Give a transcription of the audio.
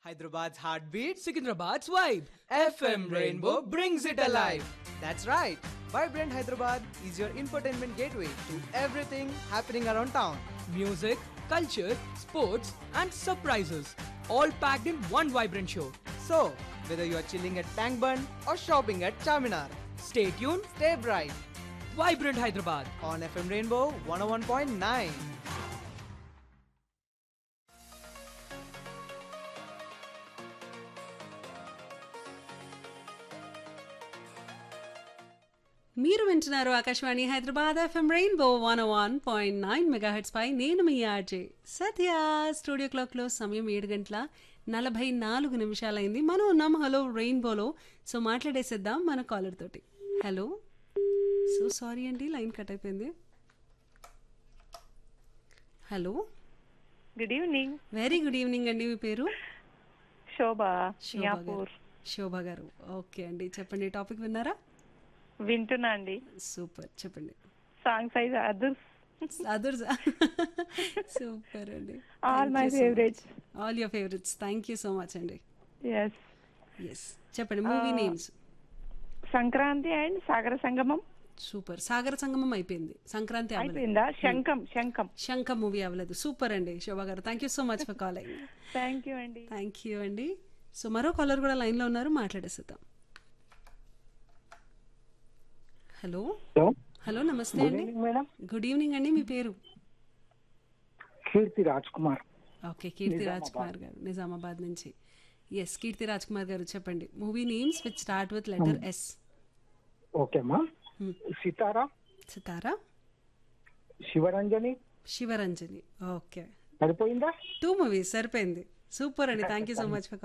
Hyderabad's heartbeat, Sikandrabad's vibe. FM Rainbow brings it alive. That's right. Vibrant Hyderabad is your infotainment gateway to everything happening around town. Music, culture, sports, and surprises. All packed in one vibrant show. So, whether you are chilling at Tank Bun or shopping at Charminar, Stay tuned. stay bright Vibrant Hyderabad. on FM Rainbow 101.9. మీరు వింటున్నారు Akashvani Hyderabad FM rainbow one one point nine megahertz పై నేను మీ RJ సత్య studio క్లాక్లో సమయం ఏడు గంటల నలభై నాలుగు నిమిషాలైంది మనం ఉన్నాం హలో రెయిన్బోలో సో మాట్లాడేసేద్దాం మన కాలర్ తోటి హలో సో సారీ అండి లైన్ కట్ అయిపోయింది hello good evening very good evening అండి మీ పేరు శోభ శోభా గారు మియాపూర్ శోభ గారు ఓకే అండి చెప్పండి టాపిక్ విన్నారా వింటున్నా అండి సూపర్ చెప్పండి సాంగ్స్ అయితే అదర్స్ అదర్స్ సూపర్ అండి all my favourites all your favourites thank you so much అండి ఎస్ ఎస్ చెప్పండి movie names Sankranthi and Sagara Sangamam super సాగర సంగమం అయిపోయింది సంక్రాంతి అవ్వలేదు అయిపోయిందా శంఖం శంఖం శంఖ మూవీ అవ్వలేదు సూపర్ అండి శోభా గారు thank you so much for calling thank you అండి థ్యాంక్ యూ అండి సో మరో కాలర్ కూడా లైన్లో ఉన్నారు మాట్లాడేసేద్దాం హలో హలో హలో నమస్తే గుడ్ అండి ఈవినింగ్ మేడం గుడ్ ఈవినింగ్ అండి మీ పేరు కీర్తి రాజ్ కుమార్ ఓకే కీర్తి రాజ్ కుమార్ గారు నిజామాబాద్ నుంచి ఎస్ కీర్తి రాజ్ కుమార్ గారు చెప్పండి movie names with start with letter S ఓకేమ్మా సితారా సితారా శివరంజని శివరంజని ఓకే సరిపోయిందా టూ మూవీస్ సరిపోయింది సూపర్ అండి thank you so much for